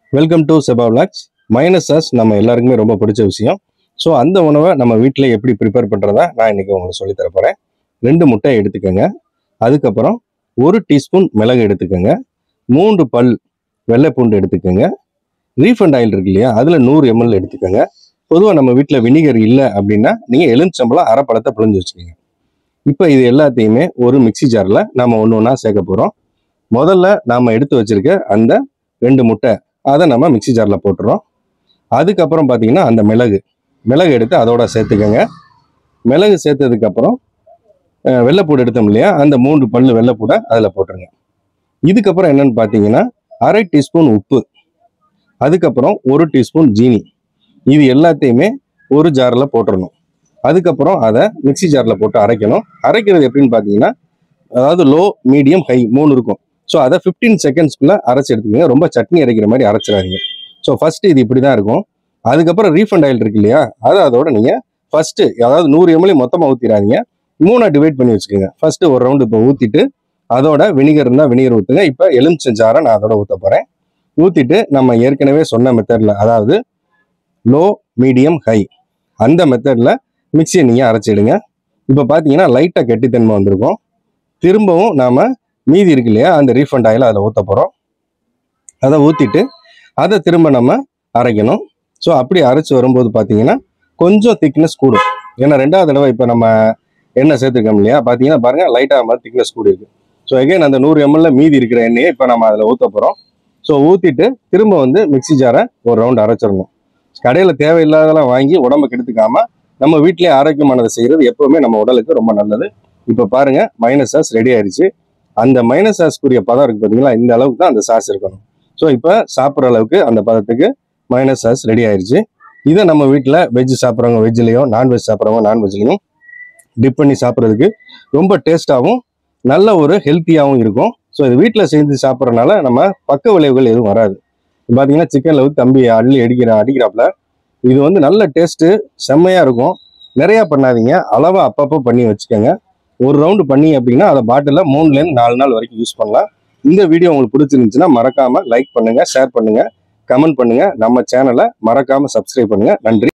welcome to Seba vlogs மைனஸஸ் நம்ம எல்லாருக்குமே ரொம்ப பிடிச்ச விஷயம் ஸோ அந்த உணவை நம்ம வீட்டில் எப்படி ப்ரிப்பேர் பண்ணுறதா நான் இன்னைக்கு உங்களுக்கு சொல்லித் தர போகிறேன் ரெண்டு முட்டை எடுத்துக்கோங்க அதுக்கப்புறம் ஒரு டீஸ்பூன் மிளகு எடுத்துக்கோங்க மூன்று பல் வெள்ளைப்பூண்டு எடுத்துக்கோங்க ரீஃபண்ட் ஆயில் இருக்கு இல்லையா அதில் நூறு எம்எல் எடுத்துக்கோங்க பொதுவாக நம்ம வீட்டில் வினிகர் இல்லை அப்படின்னா நீங்கள் எலுமிச்சம்பழம் அரை பழத்தை பிழிஞ்சு வச்சுக்கோங்க இப்போ இது எல்லாத்தையுமே ஒரு மிக்ஸி ஜாரில் நம்ம ஒன்று ஒன்றா சேர்க்க போகிறோம் முதல்ல நாம் எடுத்து வச்சிருக்க அந்த ரெண்டு முட்டை அதை நம்ம மிக்ஸி ஜாரில் போட்டுறோம் அதுக்கப்புறம் பார்த்தீங்கன்னா அந்த மிளகு மிளகு எடுத்து அதோட சேர்த்துக்கோங்க மிளகு சேர்த்ததுக்கப்புறம் அஹ், வெள்ளைப்பூடு எடுத்தோம் இல்லையா அந்த மூன்று பல்லு வெள்ளைப்பூடை அதில் போட்டுருங்க இதுக்கப்புறம் என்னன்னு பார்த்தீங்கன்னா அரை டீஸ்பூன் உப்பு அதுக்கப்புறம் ஒரு டீஸ்பூன் ஜீனி இது எல்லாத்தையுமே ஒரு ஜாரில் போட்டுறணும் அதுக்கப்புறம் அதை மிக்ஸி ஜாரில் போட்டு அரைக்கணும் அரைக்கிறது எப்படின்னு பார்த்தீங்கன்னா அதாவது லோ மீடியம் ஹை மூணு இருக்கும் ஸோ அதை ஃபிஃப்டீன் செகண்ட்ஸ்க்குள்ளே அரைச்சி எடுத்துக்கோங்க ரொம்ப சட்னி அரைக்கிற மாதிரி அரைச்சிடாதீங்க ஸோ ஃபஸ்ட்டு இது இப்படி தான் இருக்கும் அதுக்கப்புறம் ரீஃபண்ட் ஆயில் இருக்கு இல்லையா அதை அதோட நீங்கள் ஃபஸ்ட்டு அதாவது நூறு எம்எல்ஏ மொத்தமாக ஊற்றிடாதீங்க மூணாக டிவைட் பண்ணி வச்சுக்கோங்க ஃபஸ்ட்டு ஒரு ரவுண்டு இப்போ ஊற்றிட்டு அதோட வினிகர் இருந்தால் வினிகர் ஊற்றுங்க இப்போ எலுமிச்சம் ஜாரை நான் அதோட ஊற்ற போகிறேன் ஊற்றிட்டு நம்ம ஏற்கனவே சொன்ன மெத்தடில் அதாவது லோ மீடியம் ஹை அந்த மெத்தடில் மிக்சியை நீங்கள் அரைச்சிடுங்க இப்போ பார்த்தீங்கன்னா லைட்டாக கெட்டித்தன்மை வந்திருக்கும் திரும்பவும் நாம் மீதி இருக்கு இல்லையா அந்த ரீஃபண்ட் ஆயில் அதில் ஊற்ற போகிறோம் அதை ஊற்றிட்டு அதை திரும்ப நம்ம அரைக்கணும் ஸோ அப்படி அரைச்சி வரும்போது பார்த்தீங்கன்னா கொஞ்சம் திக்னஸ் கூடும் ஏன்னா ரெண்டாவது தடவை இப்போ நம்ம எண்ணெய் சேர்த்துருக்கோம் இல்லையா பார்த்தீங்கன்னா பாருங்கள் லைட்டாக மாதிரி திக்னஸ் கூடி இருக்கு ஸோ எகைன் அந்த நூறு எம்எல்ல மீதி இருக்கிற எண்ணெயை இப்போ நம்ம அதில் ஊற்ற போகிறோம் ஸோ ஊற்றிட்டு திரும்ப வந்து மிக்ஸி ஜாரை ஒரு ரவுண்ட் அரைச்சிடணும் கடையில் தேவையில்லாதெல்லாம் வாங்கி உடம்பை கெடுத்துக்காம நம்ம வீட்டிலேயே ஆரோக்கியமானதை செய்கிறது எப்பவுமே நம்ம உடலுக்கு ரொம்ப நல்லது இப்போ பாருங்க மைனஸ் சாஸ் ரெடி ஆயிடுச்சு அந்த மைனஸ் சாஸ்க்குரிய பதம் இருக்கு பார்த்தீங்களா இந்த அளவுக்கு தான் அந்த சாஸ் இருக்கணும் ஸோ இப்போ சாப்பிட்ற அளவுக்கு அந்த பதத்துக்கு மைனஸ் சாஸ் ரெடி ஆயிடுச்சு இதை நம்ம வீட்டில் வெஜ் சாப்பிட்றவங்க வெஜ்லேயும் நான்வெஜ் சாப்பிட்றவங்க நான்வெஜ்லேயும் டிப் பண்ணி சாப்பிட்றதுக்கு ரொம்ப டேஸ்ட்டாகவும் நல்ல ஒரு ஹெல்த்தியாகவும் இருக்கும் ஸோ இது வீட்டில் செஞ்சு சாப்பிட்றதுனால நம்ம பக்க விளைவுகள் எதுவும் வராது பார்த்தீங்கன்னா சிக்கனில் வந்து தம்பி அள்ளி அடிக்கிற அடிக்கிறாப்புல இது வந்து நல்ல டேஸ்ட்டு செம்மையாக இருக்கும் நிறையா பண்ணாதீங்க அளவாக அப்பப்போ பண்ணி வச்சுக்கோங்க ஒரு ரவுண்டு பண்ணி அப்படின்னா அதை பாட்டிலில் மூணுலேருந்து நாலு நாள் வரைக்கும் யூஸ் பண்ணலாம் இந்த வீடியோ உங்களுக்கு பிடிச்சிருந்துச்சுன்னா மறக்காமல் லைக் பண்ணுங்கள் ஷேர் பண்ணுங்கள் கமெண்ட் பண்ணுங்கள் நம்ம சேனலை மறக்காமல் சப்ஸ்கிரைப் பண்ணுங்கள் நன்றி